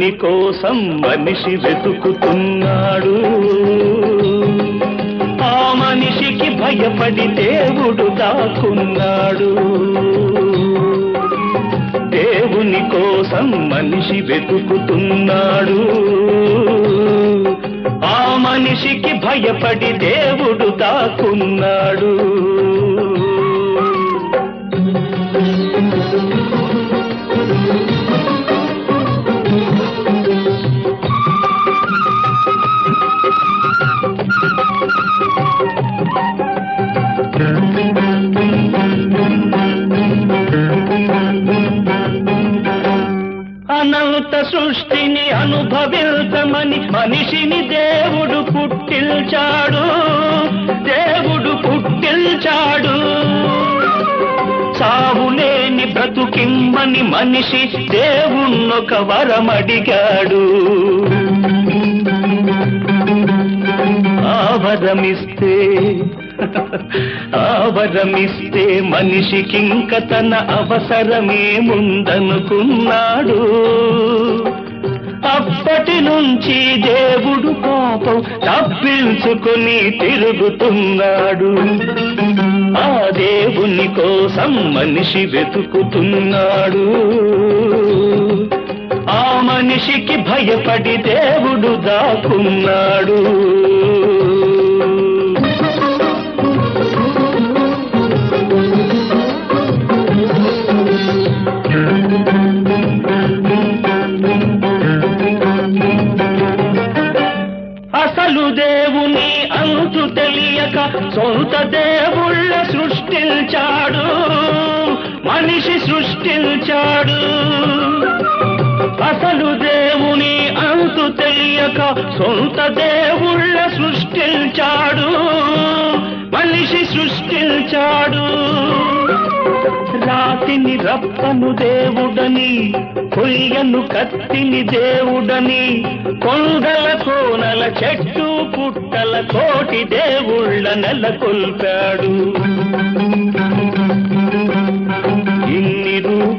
దేవుని కోసం మనిషి వెతుకుతున్నాడు ఆ మనిషికి భయపడి దేవుడు దాక్కున్నాడు దేవుని కోసం మనిషి వెతుకుతున్నాడు ఆ మనిషికి భయపడి దేవుడు దాక్కున్నాడు అనంత సృష్టిని అనుభవించమని మనిషిని దేవుడు పుట్టిల్చాడు దేవుడు పుట్టిల్చాడు సావులేని బ్రతుకిమ్మని మనిషి దేవుణ్ణొక వరమడిగాడు ఆవరమిస్తే ఆవరమిస్తే మనిషికింక తన అవసరమేముందనుకున్నాడు అప్పటి నుంచి దేవుడు పాపం తప్పించుకుని తిరుగుతున్నాడు ఆ దేవుని కోసం మనిషి వెతుకుతున్నాడు ఆ మనిషికి భయపడి దేవుడు దాక్కున్నాడు అసలు దేవుని అంతు తెలియక సొంత దేవుళ్ళ సృష్టించాడు మనిషి సృష్టించాడు అసలు దేవుని అంతు తెలియక సొంత దేవుళ్ళ సృష్టించాడు మనిషి సృష్టించాడు రాతిని రప్పను దేవుడని కొయ్యను కత్తిని దేవుడని కొండల కోనల చెట్టు పుట్టల కోటి దేవుళ్ళ నెలకొల్పాడు ఇన్ని రూ